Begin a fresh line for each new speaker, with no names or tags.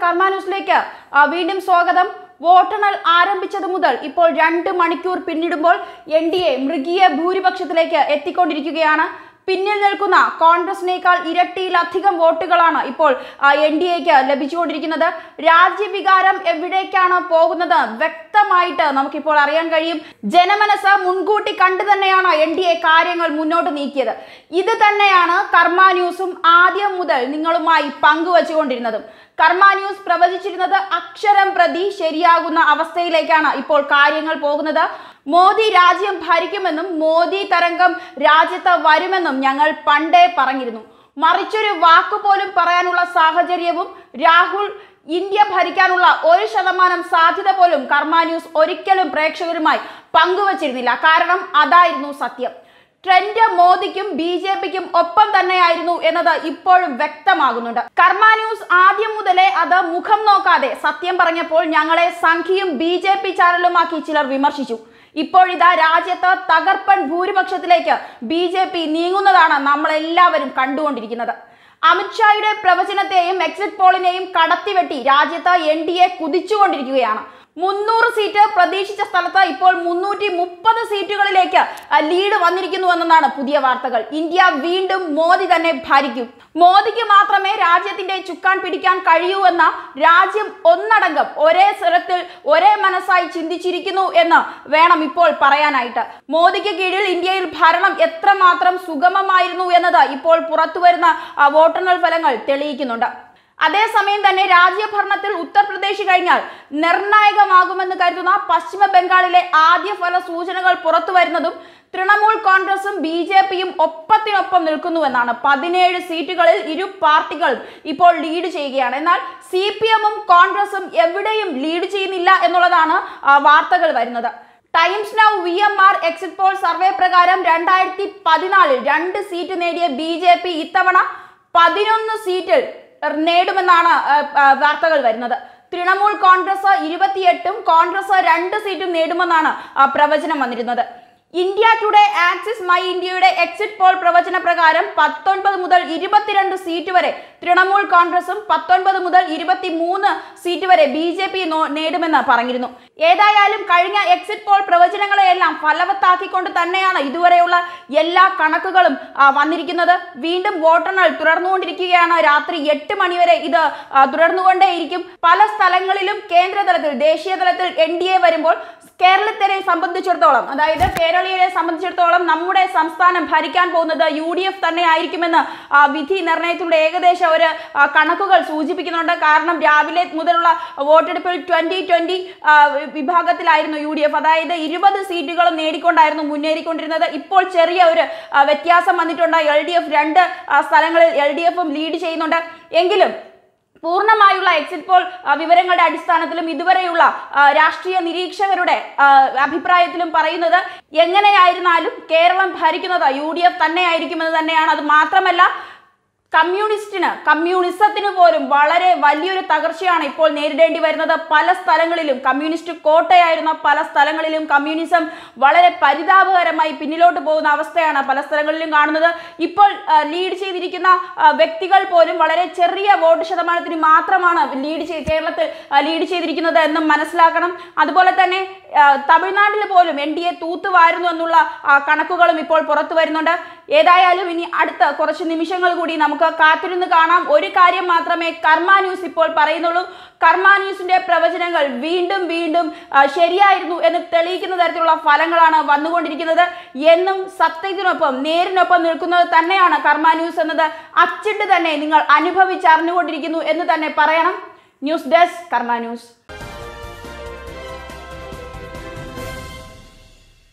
കർമ്മ ന്യൂസിലേക്ക് ആ, വീണ്ടും സ്വാഗതം വോട്ടെണ്ണൽ ആരംഭിച്ചത് മുതൽ ഇപ്പോൾ രണ്ട് മണിക്കൂർ പിന്നിടുമ്പോൾ എൻ ഡി എ മൃഗീയ ഭൂരിപക്ഷത്തിലേക്ക് എത്തിക്കൊണ്ടിരിക്കുകയാണ് പിന്നിൽ നിൽക്കുന്ന കോൺഗ്രസിനേക്കാൾ ഇരട്ടിയിലധികം വോട്ടുകളാണ് ഇപ്പോൾ എൻ ഡി എക്ക് ലഭിച്ചുകൊണ്ടിരിക്കുന്നത് രാജ്യവികാരം എവിടേക്കാണ് പോകുന്നത് വ്യക്തമായിട്ട് നമുക്കിപ്പോൾ അറിയാൻ കഴിയും ജനമനസ് മുൻകൂട്ടി കണ്ടു തന്നെയാണ് എൻ ഡി എ കാര്യങ്ങൾ മുന്നോട്ട് നീക്കിയത് ഇത് തന്നെയാണ് കർമ്മ ന്യൂസും ആദ്യം മുതൽ നിങ്ങളുമായി പങ്കുവച്ചുകൊണ്ടിരുന്നതും കർമ്മ ന്യൂസ് പ്രവചിച്ചിരുന്നത് അക്ഷരം പ്രതി ശരിയാകുന്ന അവസ്ഥയിലേക്കാണ് ഇപ്പോൾ കാര്യങ്ങൾ പോകുന്നത് മോദി രാജ്യം ഭരിക്കുമെന്നും മോദി തരംഗം രാജ്യത്ത് വരുമെന്നും ഞങ്ങൾ പണ്ടേ പറഞ്ഞിരുന്നു മറിച്ചൊരു വാക്കുപോലും പറയാനുള്ള സാഹചര്യവും രാഹുൽ ഇന്ത്യ ഭരിക്കാനുള്ള ഒരു ശതമാനം സാധ്യത പോലും കർമ്മ ന്യൂസ് ഒരിക്കലും പ്രേക്ഷകരുമായി പങ്കുവച്ചിരുന്നില്ല കാരണം അതായിരുന്നു സത്യം ട്രെൻഡ് മോദിക്കും ബി ജെ പിക്കും ഒപ്പം തന്നെയായിരുന്നു എന്നത് ഇപ്പോഴും വ്യക്തമാകുന്നുണ്ട് കർമ്മ ന്യൂസ് ആദ്യം മുതലേ അത് മുഖം നോക്കാതെ സത്യം പറഞ്ഞപ്പോൾ ഞങ്ങളെ സംഖ്യയും ബി ജെ പി ചാനലുമാക്കി ചിലർ വിമർശിച്ചു ഇപ്പോഴിതാ രാജ്യത്ത് തകർപ്പൻ ഭൂരിപക്ഷത്തിലേക്ക് ബി ജെ പി നീങ്ങുന്നതാണ് നമ്മൾ എല്ലാവരും കണ്ടുകൊണ്ടിരിക്കുന്നത് അമിത്ഷായുടെ പ്രവചനത്തെയും എക്സിറ്റ് പോളിനെയും കടത്തിവെട്ടി രാജ്യത്ത് എൻ ഡി എ കുതിച്ചുകൊണ്ടിരിക്കുകയാണ് മുന്നൂറ് സീറ്റ് പ്രതീക്ഷിച്ച സ്ഥലത്ത് ഇപ്പോൾ മുന്നൂറ്റി മുപ്പത് സീറ്റുകളിലേക്ക് അഹ്, ലീഡ് വന്നിരിക്കുന്നു എന്നതാണ് പുതിയ വാർത്തകൾ ഇന്ത്യ വീണ്ടും മോദി തന്നെ ഭരിക്കും മോദിക്ക് മാത്രമേ രാജ്യത്തിന്റെ ചുക്കാൻ പിടിക്കാൻ കഴിയൂ എന്ന രാജ്യം ഒന്നടങ്കം ഒരേ സ്വരത്തിൽ ഒരേ മനസ്സായി ചിന്തിച്ചിരിക്കുന്നു എന്ന് വേണം ഇപ്പോൾ പറയാനായിട്ട് മോദിക്ക് കീഴിൽ ഇന്ത്യയിൽ ഭരണം എത്രമാത്രം സുഗമമായിരുന്നു എന്നത് ഇപ്പോൾ പുറത്തുവരുന്ന ആ, വോട്ടെണ്ണൽ ഫലങ്ങൾ തെളിയിക്കുന്നുണ്ട് അതേസമയം തന്നെ രാജ്യഭരണത്തിൽ ഉത്തർപ്രദേശ് കഴിഞ്ഞാൽ നിർണായകമാകുമെന്ന് കരുതുന്ന പശ്ചിമ ബംഗാളിലെ ആദ്യ ഫല സൂചനകൾ പുറത്തു വരുന്നതും തൃണമൂൽ കോൺഗ്രസും ബി ജെ പിയും ഒപ്പത്തിനൊപ്പം നിൽക്കുന്നുവെന്നാണ് പതിനേഴ് സീറ്റുകളിൽ ഇരു പാർട്ടികളും ഇപ്പോൾ ലീഡ് ചെയ്യുകയാണ് എന്നാൽ സി പി എമ്മും കോൺഗ്രസും എവിടെയും ലീഡ് ചെയ്യുന്നില്ല എന്നുള്ളതാണ് ആ, വാർത്തകൾ വരുന്നത് Times Now V M R exit poll survey പ്രകാരം രണ്ടായിരത്തി പതിനാലിൽ രണ്ട് സീറ്റ് നേടിയ ബി ജെ പി ഇത്തവണ പതിനൊന്ന് സീറ്റിൽ നേടുമെന്നാണ് ആ, ആ, വാർത്തകൾ വരുന്നത് തൃണമൂൽ കോൺഗ്രസ് ഇരുപത്തിയെട്ടും കോൺഗ്രസ് രണ്ട് സീറ്റും നേടുമെന്നാണ് ആ, പ്രവചനം വന്നിരുന്നത് ഇന്ത്യ ടുഡേ ആക്സിസ് മൈ ഇന്ത്യയുടെ എക്സിറ്റ് പോൾ പ്രവചന പ്രകാരം പത്തൊൻപത് മുതൽ ഇരുപത്തിരണ്ട് സീറ്റ് വരെ തൃണമൂൽ കോൺഗ്രസും പത്തൊൻപത് മുതൽ ഇരുപത്തി മൂന്ന് സീറ്റ് വരെ ബി ജെ പി നേടുമെന്ന് പറഞ്ഞിരുന്നു ഏതായാലും കഴിഞ്ഞ എക്സിറ്റ് പോൾ പ്രവചനങ്ങളെയെല്ലാം ഫലവത്താക്കിക്കൊണ്ട് തന്നെയാണ് ഇതുവരെയുള്ള എല്ലാ കണക്കുകളും ആ, വന്നിരിക്കുന്നത് വീണ്ടും വോട്ടെണ്ണൽ തുടർന്നുകൊണ്ടിരിക്കുകയാണ് രാത്രി എട്ട് മണിവരെ ഇത് ആ, തുടർന്നുകൊണ്ടേയിരിക്കും പല സ്ഥലങ്ങളിലും കേന്ദ്ര തലത്തിൽ ദേശീയ തലത്തിൽ എൻ ഡി എ വരുമ്പോൾ കേരളത്തിനെ സംബന്ധിച്ചിടത്തോളം അതായത് കേരളീയരെ സംബന്ധിച്ചിടത്തോളം നമ്മുടെ സംസ്ഥാനം ഭരിക്കാൻ പോകുന്നത് യു ഡി എഫ് തന്നെ ആയിരിക്കുമെന്ന് ആ, വിധി നിർണയത്തിലൂടെ ഏകദേശം ഒരു ആ, കണക്കുകൾ സൂചിപ്പിക്കുന്നുണ്ട് കാരണം രാവിലെ മുതലുള്ള വോട്ടെടുപ്പിൽ ട്വന്റി ട്വന്റി വിഭാഗത്തിലായിരുന്നു യു ഡി എഫ് അതായത് ഇരുപത് സീറ്റുകളും നേടിക്കൊണ്ടായിരുന്നു മുന്നേറിക്കൊണ്ടിരുന്നത് ഇപ്പോൾ ചെറിയ ഒരു ആ, വ്യത്യാസം വന്നിട്ടുണ്ട് എൽ ഡി എഫ് രണ്ട് ആ, സ്ഥലങ്ങളിൽ എൽ ഡി എഫും ലീഡ് ചെയ്യുന്നുണ്ട് എങ്കിലും പൂർണ്ണമായുള്ള എക്സിറ്റ് പോൾ ആ, വിവരങ്ങളുടെ അടിസ്ഥാനത്തിലും ഇതുവരെയുള്ള ആ, രാഷ്ട്രീയ നിരീക്ഷകരുടെ ആ, അഭിപ്രായത്തിലും പറയുന്നത് എങ്ങനെയായിരുന്നാലും കേരളം ഭരിക്കുന്നത് യു ഡി എഫ് തന്നെയായിരിക്കുമെന്ന് തന്നെയാണ് അത് മാത്രമല്ല കമ്മ്യൂണിസ്റ്റിന് കമ്മ്യൂണിസത്തിന് പോലും വളരെ വലിയൊരു തകർച്ചയാണ് ഇപ്പോൾ നേരിടേണ്ടി വരുന്നത് പല സ്ഥലങ്ങളിലും കമ്മ്യൂണിസ്റ്റ് കോട്ടയായിരുന്ന പല സ്ഥലങ്ങളിലും കമ്മ്യൂണിസം വളരെ പരിതാപകരമായി പിന്നിലോട്ട് പോകുന്ന അവസ്ഥയാണ് പല സ്ഥലങ്ങളിലും കാണുന്നത് ഇപ്പോൾ ആ, ലീഡ് ചെയ്തിരിക്കുന്ന ആ, വ്യക്തികൾ പോലും വളരെ ചെറിയ വോട്ട് ശതമാനത്തിന് മാത്രമാണ് ലീഡ് ചെയ്ത് കേരളത്തിൽ ആ, ലീഡ് ചെയ്തിരിക്കുന്നത് എന്നും മനസ്സിലാക്കണം അതുപോലെ തന്നെ ആ, തമിഴ്നാട്ടിൽ പോലും എൻ ഡി എ തൂത്തുവാരുന്നു എന്നുള്ള ആ, കണക്കുകളും ഇപ്പോൾ പുറത്തു വരുന്നുണ്ട് ഏതായാലും ഇനി അടുത്ത കുറച്ച് നിമിഷങ്ങൾ കൂടി നമുക്ക് കാത്തിരുന്ന് കാണാം ഒരു കാര്യം മാത്രമേ കർമ്മ ന്യൂസ് ഇപ്പോൾ പറയുന്നുള്ളൂ കർമ്മ ന്യൂസിന്റെ പ്രവചനങ്ങൾ വീണ്ടും വീണ്ടും ആ, ശരിയായിരുന്നു എന്ന് തെളിയിക്കുന്ന തരത്തിലുള്ള ഫലങ്ങളാണ് വന്നുകൊണ്ടിരിക്കുന്നത് എന്നും സത്യത്തിനൊപ്പം നേരിനൊപ്പം നിൽക്കുന്നത് തന്നെയാണ് കർമ്മ ന്യൂസ് എന്നത് അച്ചിട്ട് തന്നെ നിങ്ങൾ അനുഭവിച്ചറിഞ്ഞുകൊണ്ടിരിക്കുന്നു എന്ന് തന്നെ പറയണം ന്യൂസ് ഡെസ്ക് കർമ്മ ന്യൂസ്